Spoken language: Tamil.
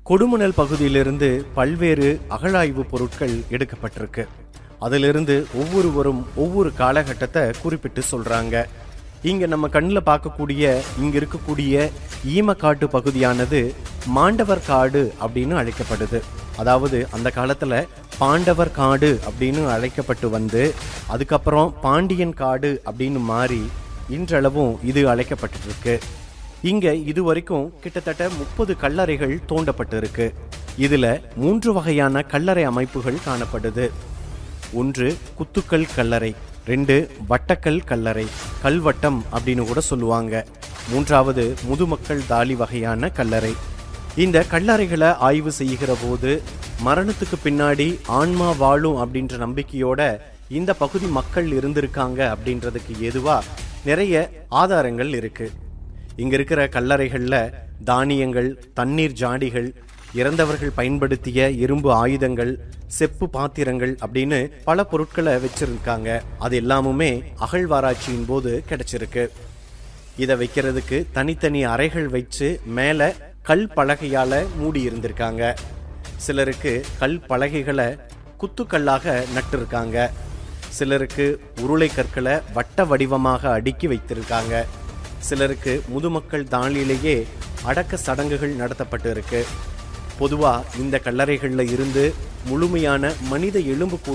கொடுமணல் பகுதியிலிருந்து பல்வேறு அகழாய்வு பொருட்கள் எடுக்கப்பட்டிருக்கு அதிலிருந்து ஒவ்வொருவரும் ஒவ்வொரு காலகட்டத்தை குறிப்பிட்டு சொல்றாங்க இங்க நம்ம கண்ணில் பார்க்கக்கூடிய இங்க இருக்கக்கூடிய ஈமக்காட்டு பகுதியானது மாண்டவர் காடு அப்படின்னு அழைக்கப்படுது அதாவது அந்த காலத்துல பாண்டவர் காடு அப்படின்னு அழைக்கப்பட்டு வந்து அதுக்கப்புறம் பாண்டியன் காடு அப்படின்னு மாறி இன்றளவும் இது அழைக்கப்பட்டு இருக்கு இங்க இதுவரைக்கும் கிட்டத்தட்ட முப்பது கல்லறைகள் தோண்டப்பட்டிருக்கு இதுல மூன்று வகையான கல்லறை அமைப்புகள் காணப்படுது ஒன்று குத்துக்கல் கல்லறை ரெண்டு வட்டக்கல் கல்லறை கல்வட்டம் அப்படின்னு கூட சொல்லுவாங்க மூன்றாவது முதுமக்கள் தாலி வகையான கல்லறை இந்த கல்லறைகளை ஆய்வு செய்கிற போது மரணத்துக்கு பின்னாடி ஆன்மா வாழும் அப்படின்ற நம்பிக்கையோட இந்த பகுதி மக்கள் இருந்திருக்காங்க அப்படின்றதுக்கு ஏதுவா நிறைய ஆதாரங்கள் இருக்கு இங்க இருக்கிற கல்லறைகள்ல தானியங்கள் தண்ணீர் ஜாடிகள் இறந்தவர்கள் பயன்படுத்திய இரும்பு ஆயுதங்கள் செப்பு பாத்திரங்கள் அப்படின்னு பல பொருட்களை வச்சிருக்காங்க அது எல்லாமுமே அகழ்வாராய்ச்சியின் போது கிடைச்சிருக்கு இதை வைக்கிறதுக்கு தனித்தனி அறைகள் வச்சு மேலே கல் பலகையால மூடி இருந்திருக்காங்க சிலருக்கு கல் பலகைகளை குத்துக்கல்லாக நட்டிருக்காங்க சிலருக்கு உருளை கற்களை வட்ட வடிவமாக அடுக்கி வைத்திருக்காங்க சிலருக்கு முதுமக்கள் தாளிலேயே அடக்க சடங்குகள் நடத்தப்பட்டு இருக்கு பொதுவா இந்த கல்லறைகள்ல இருந்து முழுமையான மனித எலும்பு